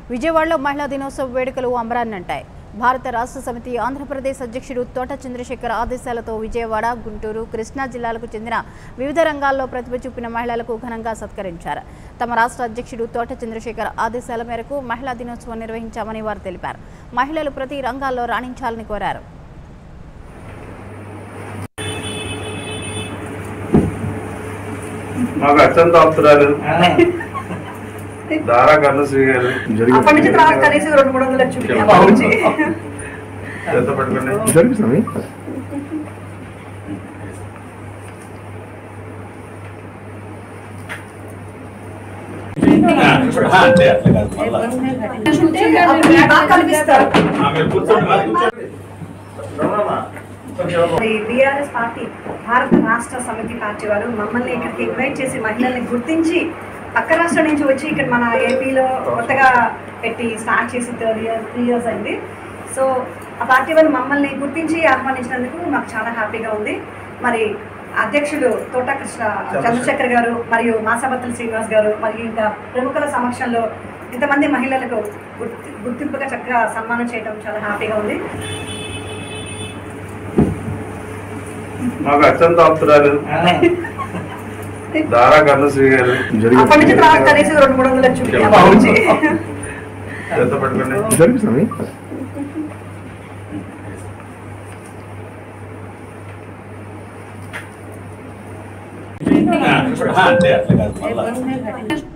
విజయవాడలో మహిళా దినోత్సవ వేడుకలు అమరాన్నంటాయి భారత రాష్ట్ర సమితి ఆంధ్రప్రదేశ్ అధ్యక్షుడు తోట చంద్రశేఖర్ ఆదేశాలతో విజయవాడ గుంటూరు కృష్ణా జిల్లాలకు చెందిన వివిధ రంగాల్లో ప్రతిభ చూపిన మహిళలకు ఘనంగా సత్కరించారు తమ రాష్ట్ర అధ్యక్షుడు తోట చంద్రశేఖర్ ఆదేశాల మేరకు మహిళా దినోత్సవం నిర్వహించామని వారు తెలిపారు మహిళలు ప్రతి రంగాల్లో రాణించాలని కోరారు మాకు అత్యంత ఆప్తురాలు దారా కర్ణశ్రీ గారు అప్పటి నుంచి తర్వాత కనీసం రెండు మూడు వందలు వచ్చి అప్పటి నుంచి ఎంత పట్టుకోండి జరిగి స్వామి అంతే అట్లా కాదు మళ్ళా కూర్చుంటే అప్పుడు బాగా కనిపిస్తారు ఆమె కూర్చోండి మరి కూర్చోండి మరి బీఆర్ఎస్ పార్టీ భారత రాష్ట్ర సమితి పార్టీ వారు మమ్మల్ని ఇక్కడికి ఇన్వైట్ చేసి మహిళల్ని గుర్తించి పక్క రాష్ట్రం నుంచి వచ్చి ఇక్కడ మన ఏపీలో కొత్తగా పెట్టి స్టార్ట్ చేసి థర్డ్ ఇయర్ త్రీ ఇయర్స్ అయింది సో ఆ పార్టీ వాళ్ళు మమ్మల్ని గుర్తించి ఆహ్వానించినందుకు మాకు చాలా హ్యాపీగా ఉంది మరి అధ్యక్షులు తోట కృష్ణ చంద్రశేఖర్ గారు మరియు మాసాబత్తుల శ్రీనివాస్ గారు మరియు ఇంకా ప్రముఖుల సమక్షంలో ఇంతమంది మహిళలకు గుర్తి గుర్తింపుగా చక్కగా సన్మానం చేయడం చాలా హ్యాపీగా ఉంది మాకు అత్యంత ఆప్తురాలు దారా కర్ణశ్రీ గారు జరిగి అప్పటి నుంచి తర్వాత కనీసం రెండు మూడు వందలు వచ్చి అప్పటి నుంచి ఎంత పట్టుకోండి జరిగి స్వామి అంతే అట్లా కాదు మళ్ళా